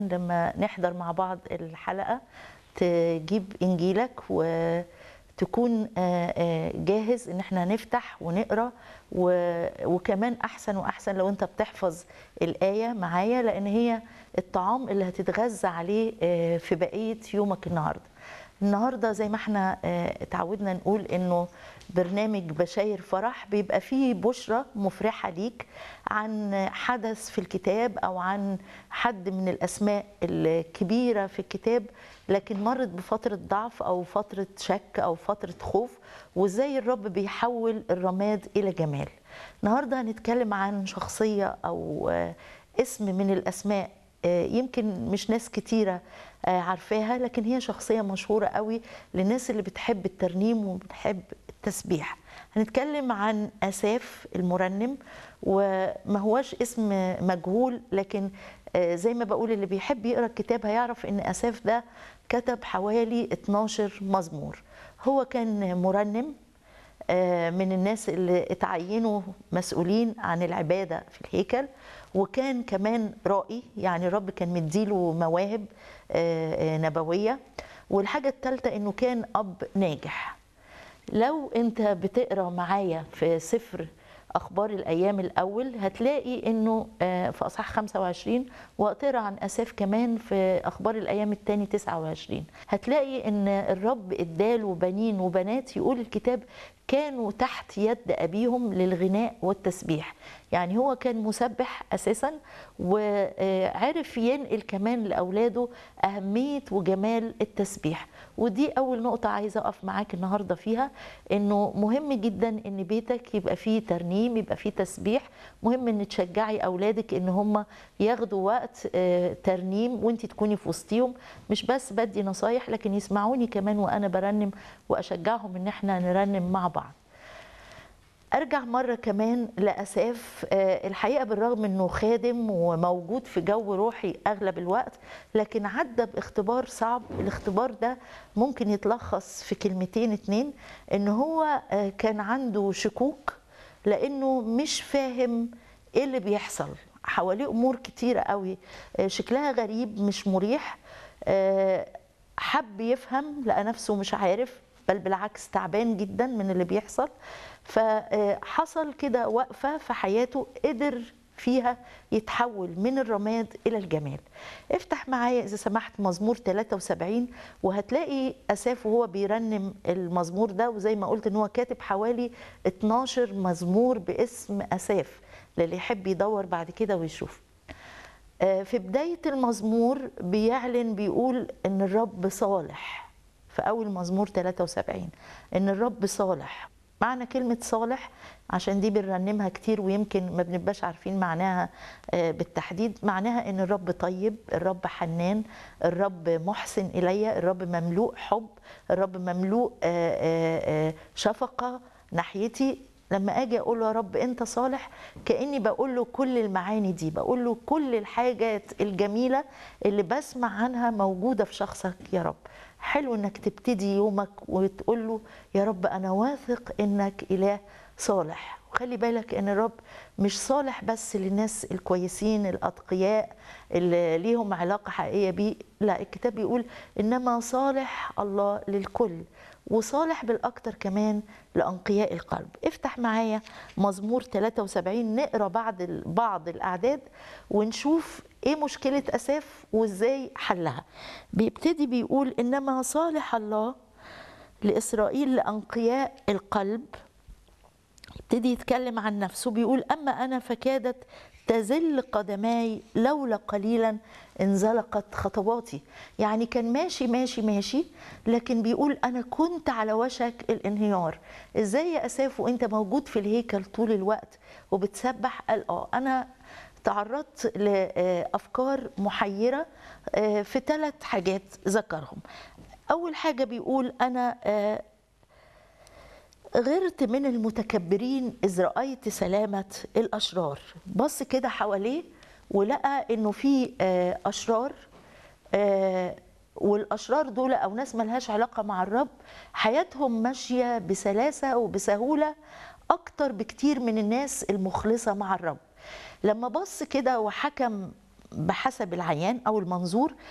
لما نحضر مع بعض الحلقة تجيب إنجيلك وتكون آه، آه، جاهز إن احنا نفتح ونقرأ و- وكمان أحسن وأحسن لو أنت بتحفظ الآية معايا لأن هي الطعام اللي هتتغذى عليه آه، في بقية يومك النهاردة النهارده زي ما احنا آه، اتعودنا نقول انه برنامج بشاير فرح بيبقى فيه بشرة مفرحة ليك عن حدث في الكتاب او عن حد من الاسماء الكبيرة في الكتاب لكن مرت بفترة ضعف او فترة شك او فترة خوف وازاي الرب بيحول الرماد الى جمال النهارده هنتكلم عن شخصية او آه، اسم من الاسماء آه، يمكن مش ناس كتيرة آه، عارفاها لكن هي شخصية مشهورة قوي للناس اللي بتحب الترنيم وبتحب التسبيح هنتكلم عن أساف المرنم وما هواش اسم مجهول لكن آه، زي ما بقول اللي بيحب يقرأ الكتاب هيعرف ان أساف ده كتب حوالي 12 مزمور هو كان مرنم آه، من الناس اللي اتعينوا مسؤولين عن العبادة في الهيكل وكان كمان رائي يعني الرب كان مديله مواهب آه، آه، نبوية والحاجة الثالثة انه كان اب ناجح لو انت بتقرا معايا في سفر اخبار الايام الاول هتلاقي انه آه، في اصحاح 25 وتقرا عن اساف كمان في اخبار الايام الثاني 29 هتلاقي ان الرب اداله بنين وبنات يقول الكتاب كانوا تحت يد ابيهم للغناء والتسبيح يعني هو كان مسبح اساسا وعرف ينقل كمان لاولاده اهميه وجمال التسبيح ودي اول نقطه عايزه اقف معاك النهارده فيها انه مهم جدا ان بيتك يبقى فيه ترنيم يبقى فيه تسبيح مهم ان تشجعي اولادك ان هم ياخدوا وقت آه، ترنيم وانت تكوني في وسطيهم مش بس بدي نصايح لكن يسمعوني كمان وانا برنم واشجعهم ان احنا نرنم مع بعض ارجع مره كمان لاساف آه، الحقيقه بالرغم انه خادم وموجود في جو روحي اغلب الوقت لكن عدى باختبار صعب الاختبار ده ممكن يتلخص في كلمتين اتنين ان هو آه، كان عنده شكوك لانه مش فاهم ايه اللي بيحصل حواليه امور كتيره قوي آه، شكلها غريب مش مريح آه، حب يفهم لقى نفسه مش عارف بل بالعكس تعبان جدا من اللي بيحصل فحصل كده وقفة في حياته قدر فيها يتحول من الرماد إلى الجمال افتح معايا إذا سمحت مزمور 73 وهتلاقي أساف وهو بيرنم المزمور ده وزي ما قلت إن هو كاتب حوالي 12 مزمور باسم أساف للي يحب يدور بعد كده ويشوف آه، في بداية المزمور بيعلن بيقول إن الرب صالح في أول مزمور 73 إن الرب صالح معنى كلمة صالح عشان دي بنرنمها كتير ويمكن ما بنبقاش عارفين معناها آه، بالتحديد معناها إن الرب طيب الرب حنان الرب محسن إلي الرب مملوء حب الرب مملوء آه، آه، آه، شفقة ناحيتي لما اجي اقول له يا رب انت صالح كاني بقول له كل المعاني دي بقول له كل الحاجات الجميله اللي بسمع عنها موجوده في شخصك يا رب حلو انك تبتدي يومك وتقول له يا رب انا واثق انك اله صالح وخلي بالك ان الرب مش صالح بس للناس الكويسين الاتقياء اللي ليهم علاقه حقيقيه بيه لا الكتاب بيقول انما صالح الله للكل وصالح بالاكتر كمان لانقياء القلب افتح معايا مزمور 73 نقرا بعض ال- بعض الاعداد ونشوف ايه مشكله اساف وازاي حلها بيبتدي بيقول انما صالح الله لاسرائيل لانقياء القلب يبتدي يتكلم عن نفسه بيقول أما أنا فكادت تزل قدماي لولا قليلا انزلقت خطواتي يعني كان ماشي ماشي ماشي لكن بيقول أنا كنت على وشك الانهيار إزاي يا أساف وإنت موجود في الهيكل طول الوقت وبتسبح قال آه أنا تعرضت لأفكار محيرة آه، في ثلاث حاجات ذكرهم أول حاجة بيقول أنا آه، غرت من المتكبرين إذ رأيت سلامة الأشرار بص كده حواليه ولقى إنه في آه، أشرار آه، والأشرار دول أو ناس ملهاش علاقة مع الرب حياتهم ماشية بسلاسة وبسهولة أكتر بكتير من الناس المخلصة مع الرب لما بص كده وحكم بحسب العيان او المنظور